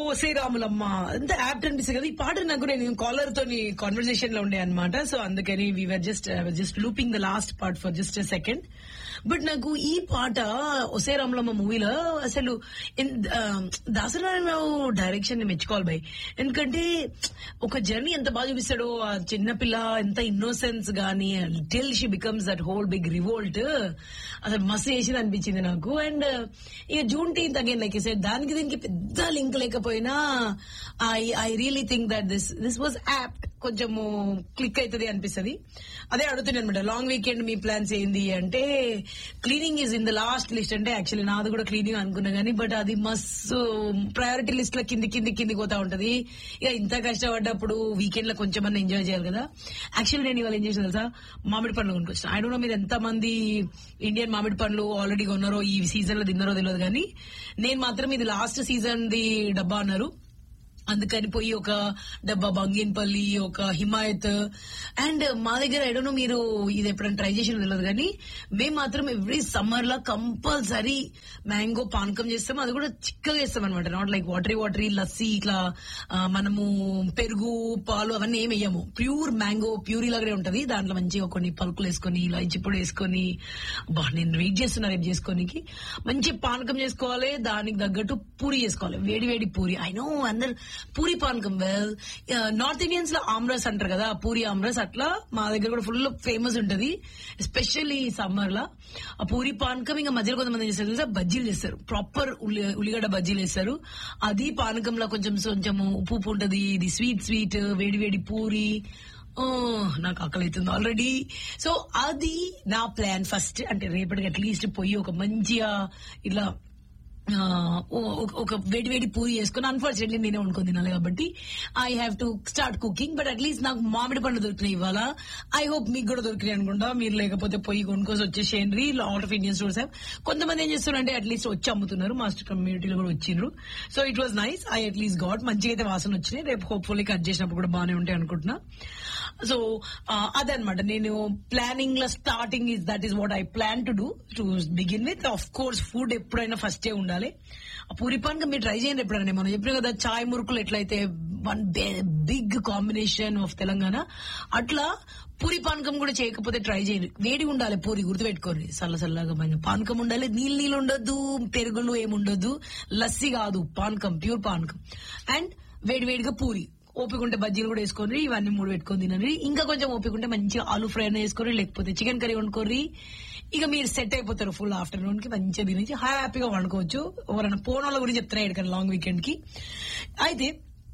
శ్రీరాములమ్మ ఎంత యాప్ట్ అనిపిస్తుంది కదా ఈ పాట నాకు నేను కాలర్ తోని కాన్వర్సేషన్ లో ఉండే అనమాట సో అందుకని we're just just looping the last part for just second but నాకు ఈ పాట ఒసే రాములమ్మ మూవీలో అసలు దాసరావు డైరెక్షన్ ని మెచ్చుకోవాలి బై ఎందుకంటే ఒక జర్నీ ఎంత బాగా చూపిస్తాడో ఆ చిన్న పిల్ల ఎంత ఇన్నోసెన్స్ గానీ till she becomes that whole big revolt అసలు మస్తు చేసింది అనిపించింది నాకు అండ్ ఇక Juneteenth again like said దానికి దీనికి పెద్ద లింక్ లేకపోయినా I I really think that this this was apt కొంచెము క్లిక్ అవుతుంది అనిపిస్తుంది అదే అడుగుతున్నాను అనమాట లాంగ్ వీకెండ్ మీ ప్లాన్స్ ఏంది అంటే cleaning is in the last list అంటే యాక్చువల్లీ నాది కూడా క్లీనింగ్ అనుకున్నా గానీ బట్ అది మస్తు ప్రయారిటీ లిస్ట్ లో కింది కింది కిందికి పోతా ఉంటది ఇక ఇంత కష్టపడ్డప్పుడు వీకెండ్ లో కొంచెం అన్న ఎంజాయ్ చేయాలి కదా యాక్చువల్లీ నేను ఇవాళ ఏం చేసిన తెలుసా మామిడి పండ్లు కొనుక్కొచ్చిన ఐ డోంట్ నో మీరు ఎంత మంది ఇండియన్ మామిడి పండ్లు ఆల్రెడీ కొన్నారో ఈ సీజన్ లో తిన్నారో తెలియదు కానీ నేను మాత్రం ఇది లాస్ట్ సీజన్ ది డబ్బా అన్నారు అందుకని పోయి ఒక డబ్బా బంగిన్పల్లి ఒక హిమాయత్ అండ్ మా దగ్గర ఎడను మీరు ఇది ఎప్పుడైనా ట్రై చేసిన తెలియదు కానీ మేము మాత్రం ఎవ్రీ సమ్మర్ లో కంపల్సరీ మ్యాంగో పానకం చేస్తాం అది కూడా చిక్కగా చేస్తాం అనమాట not like watery watery lassi ఇట్లా ఆ, మనము పెరుగు పాలు అవన్నీ ఏమి వేయము ప్యూర్ మ్యాంగో ప్యూరీ లాగానే ఉంటది దాంట్లో మంచిగా కొన్ని పలుకులు వేసుకొని ఇలా చిప్పుడు వేసుకొని బా నేను వెయిట్ చేస్తున్నా రేపు చేసుకోనికి మంచి పానకం చేసుకోవాలి దానికి తగ్గట్టు పూరి చేసుకోవాలి వేడి వేడి పూరి ఐ నో అందరు పూరి పానకం వెల్ నార్త్ ఇండియన్స్ లో ఆమ్రస్ అంటారు కదా పూరి ఆమ్రస్ అట్లా మా దగ్గర కూడా ఫుల్ ఫేమస్ ఉంటది ఎస్పెషల్లీ సమ్మర్ లా ఆ పూరి పానకం ఇంకా మధ్యలో కొంతమంది చేస్తారు తెలుసా బజ్జీలు చేస్తారు ప్రాపర్ ఉల్లిగడ్డ బజ్జీలు వేస్తారు అది పానకంలో కొంచెం కొంచెం ఉప్పు ఉప్పు ఉంటది ఇది స్వీట్ స్వీట్ వేడి వేడి పూరి ఓ, నాకు ఆకలి అవుతుంది ఆల్రెడీ సో అది నా ప్లాన్ ఫస్ట్ అంటే రేపటికి అట్లీస్ట్ పోయి ఒక మంచిగా ఇలా ఆ, ఓ- ఒక- ఒక వేడి వేడి పూరి చేసుకుని అన్ఫార్చునేట్లీ నేనే వండుకొని తినాలి కాబట్టి I have to start cooking but at least నాకు మామిడి పండు దొరికినాయి ఇవాళ ఐ హోప్ మీకు కూడా దొరికినాయి అనుకుంటా మీరు లేకపోతే పోయి కొనుక్కోసి వచ్చేసేయండి lot of Indian stores have కొంతమంది ఏం చేస్తున్నారంటే అట్లీస్ట్ వచ్చి అమ్ముతున్నారు మాస్టర్ కమ్యూనిటీలో కూడా వచ్చిండ్రు so it was nice I at least got మంచిగా అయితే వాసన వచ్చినాయి రేపు హోప్ఫుల్లీ కట్ చేసినప్పుడు కూడా బాగానే ఉంటాయి అనుకుంటున్నా సో అదనమాట నేను ప్లానింగ్ లో starting is that is what I plan to do to begin with of course food ఎప్పుడైనా ఫస్ట్ ఉండాలి ఆ పూరి పానకం మీరు ట్రై చేయండి ఎప్పుడైనా మనం చెప్పిన కదా చాయ్ మురుకులు ఎట్లయితే one big combination of Telangana అట్లా పూరి పానకం కూడా చేయకపోతే ట్రై చేయండి వేడి ఉండాలి పూరి గుర్తుపెట్టుకోండి చల్ల చల్లగా మంచి పానకం ఉండాలి నీళ్ళు నీళ్ళు ఉండొద్దు పెరుగులు ఏముండొద్దు లస్సీ కాదు పానకం ప్యూర్ పానకం అండ్ వేడి వేడిగా పూరి ఓపిక ఉంటే బజ్జీలు కూడా వేసుకోండి ఇవన్నీ మూడు పెట్టుకొని తినండి ఇంకా కొంచెం ఓపిక ఉంటే మంచిగా ఆలు ఫ్రై అయినా వేసుకోండి లేకపోతే చికెన్ కర్రీ వండుకోర్రి ఇక మీరు సెట్ అయిపోతారు ఫుల్ ఆఫ్టర్నూన్ కి మంచిగా తినేసి హ్యాపీగా వండుకోవచ్చు ఎవరైనా పోనోళ్ళ గురించి చెప్తున్నాయి ఇక్కడ లాంగ్ వీకెండ్ కి అయితే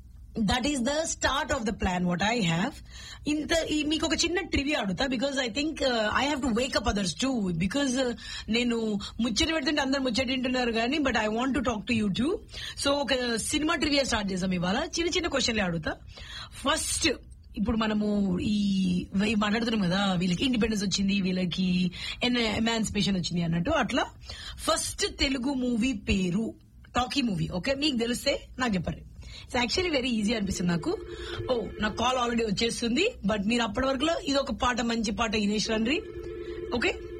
that is the start of the plan what I have ఇంత ఈ- మీకు ఒక చిన్న ట్రివియా అడుగుతా because I think I have to wake up others too because నేను ముచ్చట పెడుతుంటే అందరు ముచ్చట వింటున్నారు కానీ but I want to talk to you too so ఒక సినిమా ట్రివియా స్టార్ట్ చేసాం ఇవాళ చిన్న చిన్న క్వశ్చన్లే అడుగుతా ఫస్ట్ ఇప్పుడు మనము ఈ ఈ మాట్లాడుతున్నాం కదా వీళ్ళకి ఇండిపెండెన్స్ వచ్చింది వీళ్ళకి ఎమాన్సిపేషన్ వచ్చింది అన్నట్టు అట్లా ఫస్ట్ తెలుగు మూవీ పేరు టాకీ మూవీ ఓకే మీకు తెలిస్తే నాకు చెప్పండి ఇట్స్ యాక్చువల్లీ వెరీ ఈజీ అనిపిస్తుంది నాకు ఓ నాకు కాల్ ఆల్రెడీ వచ్చేస్తుంది బట్ మీరు అప్పటి వరకు ఇది ఒక పాట మంచి పాట వినేసి రండి ఓకే